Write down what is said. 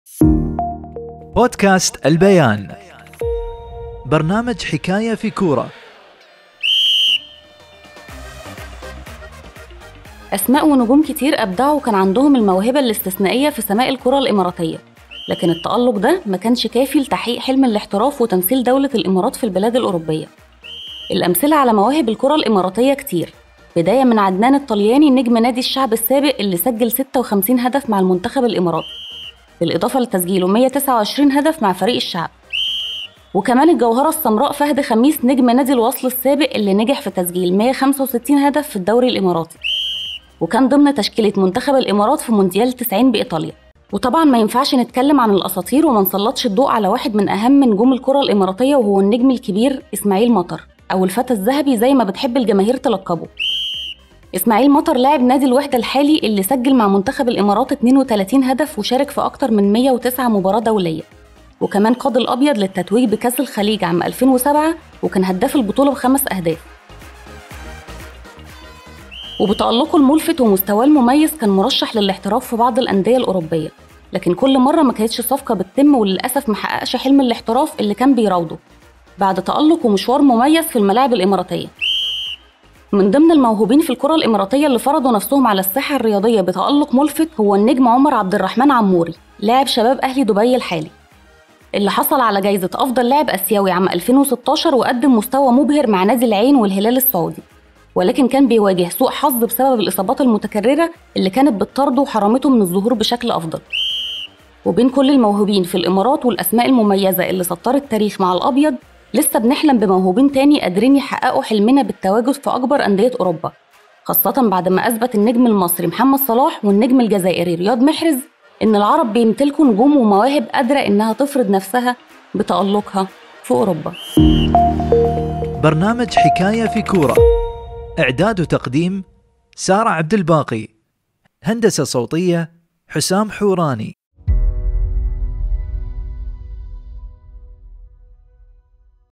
بودكاست البيان برنامج حكاية في كورة أسماء ونجوم كتير أبدعوا وكان عندهم الموهبة الاستثنائية في سماء الكرة الإماراتية لكن التألق ده ما كانش كافي لتحقيق حلم الاحتراف وتمثيل دولة الإمارات في البلاد الأوروبية الأمثلة على مواهب الكرة الإماراتية كتير بداية من عدنان الطلياني نجم نادي الشعب السابق اللي سجل 56 هدف مع المنتخب الإماراتي بالإضافة لتسجيله 129 هدف مع فريق الشعب وكمان الجوهرة السمراء فهد خميس نجم نادي الوصل السابق اللي نجح في تسجيل 165 هدف في الدوري الإماراتي وكان ضمن تشكيلة منتخب الإمارات في مونديال 90 بإيطاليا وطبعا ما ينفعش نتكلم عن الأساطير وما نسلطش الضوء على واحد من أهم نجوم الكرة الإماراتية وهو النجم الكبير إسماعيل مطر أو الفتى الذهبي زي ما بتحب الجماهير تلقبه إسماعيل مطر لاعب نادي الوحدة الحالي اللي سجل مع منتخب الإمارات 32 هدف وشارك في أكتر من 109 مباراة دولية وكمان قاد الأبيض للتتويج بكأس الخليج عام 2007 وكان هداف البطولة بخمس أهداف وبتألقه الملفت ومستواه المميز كان مرشح للاحتراف في بعض الأندية الأوروبية لكن كل مرة ما كانتش صفقة بتتم وللأسف ما حققش حلم الاحتراف اللي كان بيراوده بعد تألق ومشوار مميز في الملاعب الإماراتية من ضمن الموهوبين في الكرة الإماراتية اللي فرضوا نفسهم على الساحة الرياضية بتألق ملفت هو النجم عمر عبد الرحمن عموري لاعب شباب أهلي دبي الحالي اللي حصل على جايزة أفضل لاعب آسيوي عام 2016 وقدم مستوى مبهر مع نادي العين والهلال السعودي ولكن كان بيواجه سوء حظ بسبب الإصابات المتكررة اللي كانت بتطرده وحرمته من الظهور بشكل أفضل وبين كل الموهوبين في الإمارات والأسماء المميزة اللي سطرت تاريخ مع الأبيض لسه بنحلم بموهوبين تاني قادرين يحققوا حلمنا بالتواجد في أكبر أندية أوروبا خاصة بعد ما أثبت النجم المصري محمد صلاح والنجم الجزائري رياض محرز إن العرب بيمتلكوا نجوم ومواهب قادرة إنها تفرض نفسها بتألقها في أوروبا برنامج حكاية في كورة إعداد وتقديم سارة عبد الباقي هندسة صوتية حسام حوراني